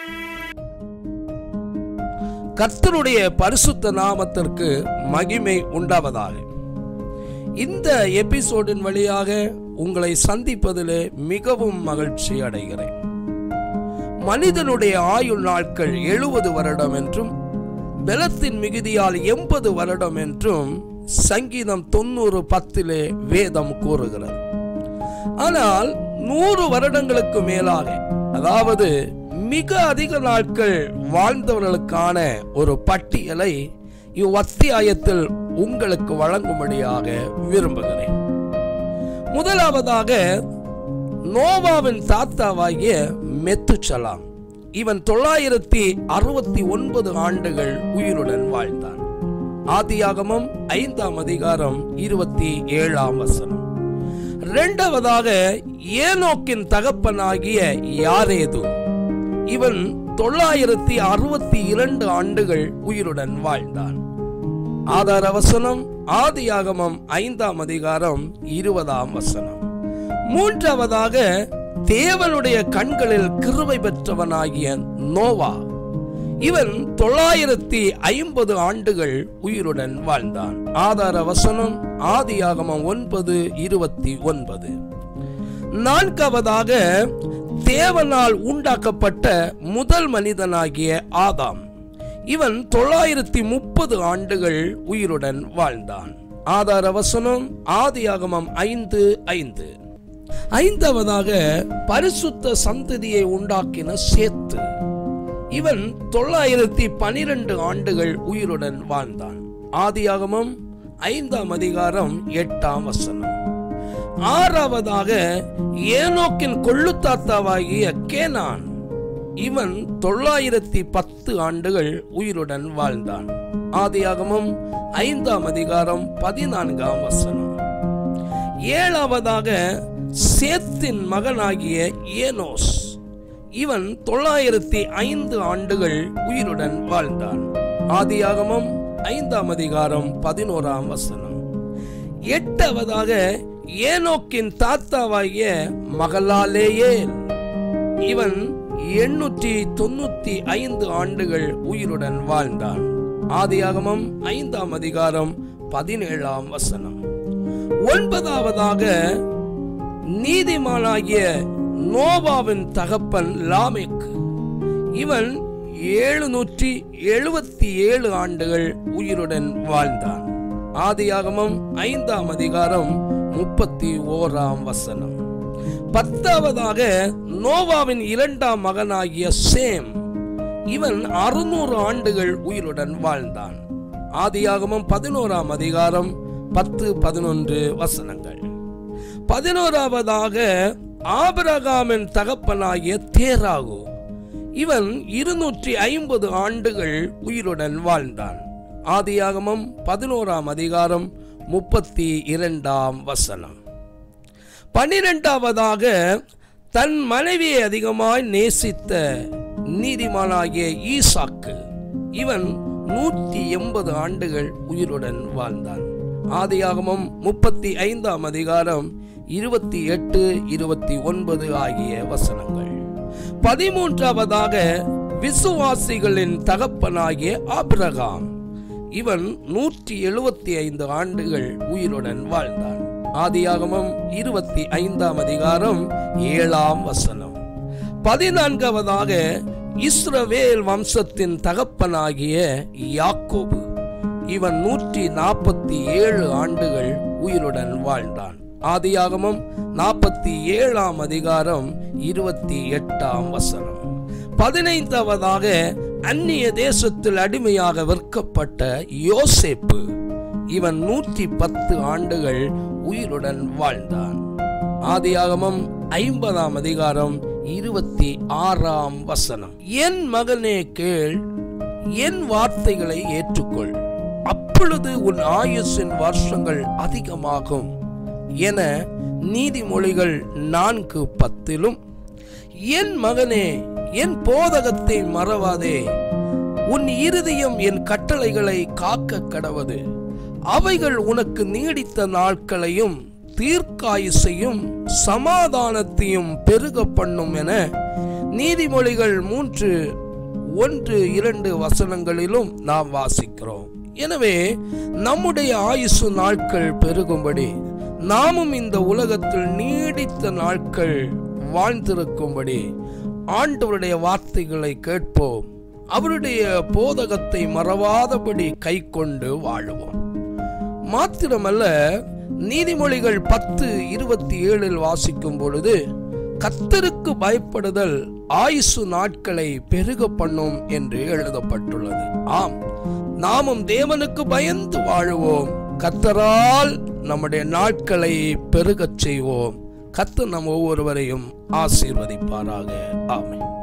கர்த்தருடைய பரிசுத்த நாமத்திற்கு மகிமை உண்டாவதாக இந்த எபிசோடின் வழியாக உங்களை சந்திப்பதிலே மிகவும் மகிழ்ச்சி அடைகிறேன் மனிதனுடைய ஆயுள் நாட்கள் எழுபது வருடம் என்றும் பலத்தின் மிகுதியால் எண்பது வருடம் என்றும் சங்கீதம் தொண்ணூறு பத்திலே வேதம் கூறுகிறது ஆனால் நூறு வருடங்களுக்கு மேலாக அதாவது மிக அதிக நாட்கள் வாழ்ந்தவர்களுக்கான ஒரு பட்டியலை இவ்வத்தியாயத்தில் உங்களுக்கு வழங்கும்படியாக விரும்புகிறேன் முதலாவதாக நோவாவின் தாத்தாவாகிய மெத்துச்சலாம் இவன் தொள்ளாயிரத்தி அறுபத்தி ஒன்பது ஆண்டுகள் உயிருடன் வாழ்ந்தான் ஆதியாகமம் ஐந்தாம் அதிகாரம் இருபத்தி ஏழாம் வசனம் இரண்டாவதாக ஏனோக்கின் தகப்பனாகிய யாரேது இவன் தொள்ளாயிரத்தி அறுபத்தி இரண்டு ஆண்டுகள் உயிருடன் வாழ்ந்தான் ஆதார வசனம் ஆதியாகமம் ஐந்தாம் அதிகாரம் இருபதாம் வசனம் மூன்றாவதாக தேவனுடைய கண்களில் கிருபை பெற்றவனாகிய நோவா இவன் தொள்ளாயிரத்தி ஐம்பது ஆண்டுகள் உயிருடன் வாழ்ந்தான் ஆதார வசனம் ஆதியாகமம் ஒன்பது இருபத்தி ஒன்பது நான்காவதாக தேவனால் உண்டாக்கப்பட்ட முதல் மனிதனாகிய ஆதாம் இவன் தொள்ளாயிரத்தி முப்பது ஆண்டுகள் உயிருடன் வாழ்ந்தான் ஆதார வசனம் ஆதியாகமம் ஐந்து ஐந்து ஐந்தாவதாக பரிசுத்த சந்ததியை உண்டாக்கின சேத்து இவன் தொள்ளாயிரத்தி பனிரெண்டு ஆண்டுகள் உயிருடன் வாழ்ந்தான் ஆதியாகமம் ஐந்தாம் அதிகாரம் எட்டாம் வசனம் ஆறாவதாக ஏனோக்கின் கொள்ளுத்தாத்தாவாகிய கேனான் இவன் தொள்ளாயிரத்தி பத்து ஆண்டுகள் உயிருடன் வாழ்ந்தான் ஆதியாகமம் ஐந்தாம் அதிகாரம் பதினான்காம் வசனம் ஏழாவதாக சேத்தின் மகனாகிய ஏனோஸ் இவன் தொள்ளாயிரத்தி ஐந்து ஆண்டுகள் உயிருடன் வாழ்ந்தான் ஆதியாகமம் ஐந்தாம் அதிகாரம் பதினோராம் வசனம் எட்டாவதாக ஏனோக்கின் தாத்தாவாகிய மகளாலேயே இவன் எண்ணூற்றி தொண்ணூத்தி ஐந்து ஆண்டுகள் உயிருடன் வாழ்ந்தான் ஆதியாகமம் ஐந்தாம் அதிகாரம் பதினேழாம் வசனம் ஒன்பதாவதாக நீதிமானாகிய நோவாவின் தகப்பன் லாமெக் இவன் எழுநூற்றி எழுபத்தி ஏழு ஆண்டுகள் உயிருடன் வாழ்ந்தான் ஆதியாகமம் ஐந்தாம் அதிகாரம் முப்பத்தி ஓராம் வசனம் பத்தாவதாக நோவாவின் இரண்டாம் மகனாகிய சேம் இவன் அறுநூறு ஆண்டுகள் உயிருடன் வாழ்ந்தான் ஆதியாகமம் பதினோராம் அதிகாரம் பத்து பதினொன்று வசனங்கள் பதினோராவதாக ஆபரகாமின் தகப்பனாகிய தேராகு இவன் இருநூற்றி ஐம்பது ஆண்டுகள் உயிருடன் வாழ்ந்தான் ஆதியாகமம் பதினோராம் அதிகாரம் முப்பத்தி இரண்டாம் வசனம் பன்னிரெண்டாவதாக தன் மனைவியை அதிகமாய் நேசித்த நீதிமானாகிய ஈசாக்கு இவன் நூற்றி எண்பது ஆண்டுகள் உயிருடன் வாழ்ந்தான் ஆதியாகமம் முப்பத்தி ஐந்தாம் அதிகாரம் இருபத்தி எட்டு இருபத்தி ஒன்பது ஆகிய வசனங்கள் பதிமூன்றாவதாக விசுவாசிகளின் தகப்பனாகிய ஆபிரகாம் இவன் நூற்றி எழுபத்தி ஐந்து ஆண்டுகள் உயிருடன் வாழ்ந்தான் ஆதியாகமம் இருபத்தி ஐந்தாம் அதிகாரம் ஏழாம் வசனம் பதினான்காவதாக இஸ்ரவேல் வம்சத்தின் தகப்பனாகிய யாக்கோபு இவன் நூற்றி நாற்பத்தி ஏழு ஆண்டுகள் உயிருடன் வாழ்ந்தான் ஆதியாகமம் நாற்பத்தி ஏழாம் அதிகாரம் இருபத்தி எட்டாம் வசனம் பதினைந்தாவதாக அந்நிய தேசத்தில் அடிமையாக விற்கப்பட்ட யோசேப்பு இவன் நூற்றி பத்து ஆண்டுகள் உயிருடன் வாழ்ந்தான் ஆதியாகமம் ஐம்பதாம் அதிகாரம் இருபத்தி ஆறாம் வசனம் என் மகனே கேள் என் வார்த்தைகளை ஏற்றுக்கொள் அப்பொழுது உன் ஆயுசின் வருஷங்கள் அதிகமாகும் என நீதிமொழிகள் நான்கு பத்திலும் என் மகனே என் போதகத்தை மறவாதே உன் இருதயம் என் கட்டளைகளை காக்க கடவது அவைகள் உனக்கு நீடித்த நாட்களையும் தீர்க்காயுசையும் சமாதானத்தையும் பெருக பண்ணும் என நீதிமொழிகள் மூன்று ஒன்று இரண்டு வசனங்களிலும் நாம் வாசிக்கிறோம் எனவே நம்முடைய ஆயுசு நாட்கள் பெருகும்படி நாமும் இந்த உலகத்தில் நீடித்த நாட்கள் வாழ்ந்திருக்கும்படி ஆண்டவருடைய வார்த்தைகளை கேட்போம் அவருடைய போதகத்தை மறவாதபடி கை கொண்டு வாழுவோம் மாத்திரமல்ல நீதிமொழிகள் பத்து இருபத்தி ஏழில் வாசிக்கும் பொழுது கத்தருக்கு பயப்படுதல் ஆயுசு நாட்களை பெருக பண்ணும் என்று எழுதப்பட்டுள்ளது ஆம் நாமும் தேவனுக்கு பயந்து வாழுவோம் கத்தரால் நம்முடைய நாட்களை பெருகச் செய்வோம் கத்து நம் ஒவ்வொருவரையும் ஆசீர்வதிப்பாராக ஆமென்